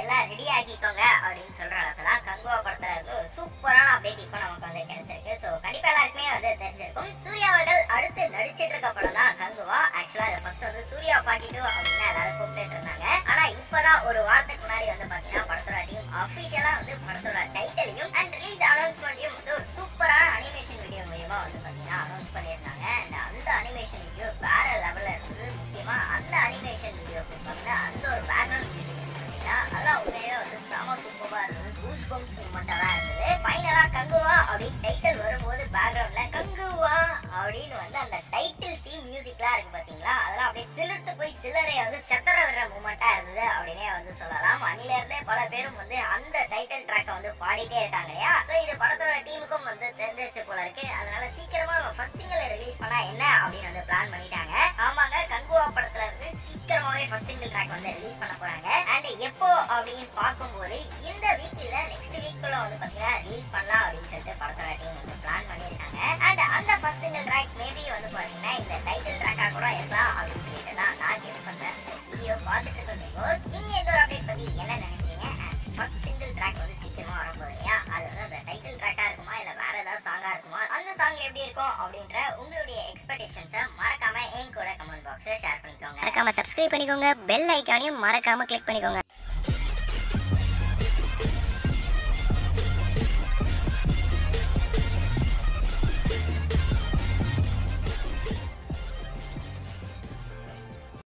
எல்லாம் ரெடி ஆக்கிக்கோங்க அப்படின்னு சொல்ற அளவுக்கு தான் கங்குவா படத்துல இருந்து ஒரு சூப்பரான அப்டேட் இப்போ நமக்கு வந்து கிடைச்சிருக்கு ஸோ கண்டிப்பா எல்லாருக்குமே வந்து தெரிஞ்சிருக்கும் சூர்யா அவர்கள் அடுத்து நடிச்சிட்டு இருக்க படம் தான் கங்குவா ஆக்சுவலா இது ஃபர்ஸ்ட் வந்து சூர்யா பாட்டி டூ அப்படின்னு எல்லாரும் கூப்பிட்டு இருந்தாங்க ஆனா இப்பதான் ஒரு வாரத்துக்கு முன்னாடி வந்து பாத்தீங்கன்னா படத்தோட டீம் அபிஷியலா வந்து படத்தோட டைட்டிலையும் அண்ட் ரிலீஸ் அனௌன்ஸ்மெண்ட்டையும் வந்து ஒரு சூப்பரான அனிமேஷன் வீடியோ மூலியமா வந்து பாத்தீங்கன்னா அனௌன்ஸ் பண்ணியிருந்தாங்க அண்ட் அந்த அனிமேஷன் வீடியோ வேற லெவல்ல இருந்தது முக்கியமா அந்த அனிமேஷன் வீடியோக்கு பாத்தீங்கன்னா அந்த ஒரு பேக்ரவுண்ட் மியூசிக் பார்த்தீங்கன்னா அதெல்லாம் உண்மையிலே வந்து செம சூப்பரா இருந்தது கூஸ் பம்ப்ஸ் மூமெண்டா இருந்தது ஃபைனலா கங்குவா அப்படின்னு டைட்டில் வரும்போது பேக்ரவுண்ட்ல கங்குவா அப்படின்னு வந்து அந்த டைட்டில் தீம் மியூசிக்லாம் இருக்கு பாத்தீங்களா அதெல்லாம் அப்படியே சிலிர்த்து போய் சிலரை வந்து செத்தர விடுற மூமெண்டா இருந்தது அப்படின்னே வந்து சொல்லலாம் அன்னில இருந்தே பல பேரும் வந்து அந்த டைட்டில் ட்ராக்கை வந்து பாடிட்டே இருக்காங்க இல்லையா ஸோ இது படத்தோட டீமுக்கும் வந்து தெரிஞ்சிருச்சு போல இருக்கு அதனால சீக்கிரமா ஃபர்ஸ்ட் சிங்கிள் ரிலீஸ் பண்ணா என்ன அப்படின்னு வந்து பிளான் பண்ணிட்டாங்க ஆமாங்க கங்குவா படத்துல இருந்து சீக்கிரமாவே ஃபர்ஸ்ட் சிங்கிள் ட்ராக் வந்து ரிலீஸ் பண்ண போறாங்க அண்ட் எப்போ அப்படின்னு பார்க்கும்போது இந்த வீக் இல்ல நெக்ஸ்ட் வீக்குள்ள வந்து பாத்தீங்கன்னா ரிலீஸ் பண்ணலாம் அப்படின்னு சொல்லிட்டு படத்தோட டீம் வந்து பிளான் பண்ணியிருக்காங்க அண்ட் அந்த ஃபர்ஸ்ட் சிங்கிள் ட்ராக் மேபி வந்து பாத்தீங்கன்னா இந்த டைட்டில் ட்ராக்கா கூட இருக்கலாம் அப்படின்னு சொல்லிட்டு தான் நான் கெஸ் பண்றேன் வீடியோ பார்த்துட்டு இருக்கோம் நீங்க இந்த ஒரு அப்டேட் பத்தி என்ன நினைக்கிறீங்க ஃபர்ஸ்ட் சிங்கிள் ட்ராக் வந்து சீக்கிரமா வரப்போகுது இல்லையா அது வந்து அந்த டைட்டில் ட்ராக்கா இருக்குமா இல்ல வேற ஏதாவது சாங்கா இருக்குமா அந்த சாங் எப்படி இருக்கும் அப்படின்ற உங்களுடைய எக்ஸ்பெக்டேஷன்ஸை மறக்காம என் கூட கமெண்ட் பாக்ஸ்ல ஷேர் பண்ணிக்கோங்க மறக்காம சப்ஸ்கிரைப் பண்ணிக்கோங்க பெல் ஐக்கானையும் மறக்காம கிளிக் பண்ணிக்கோங்க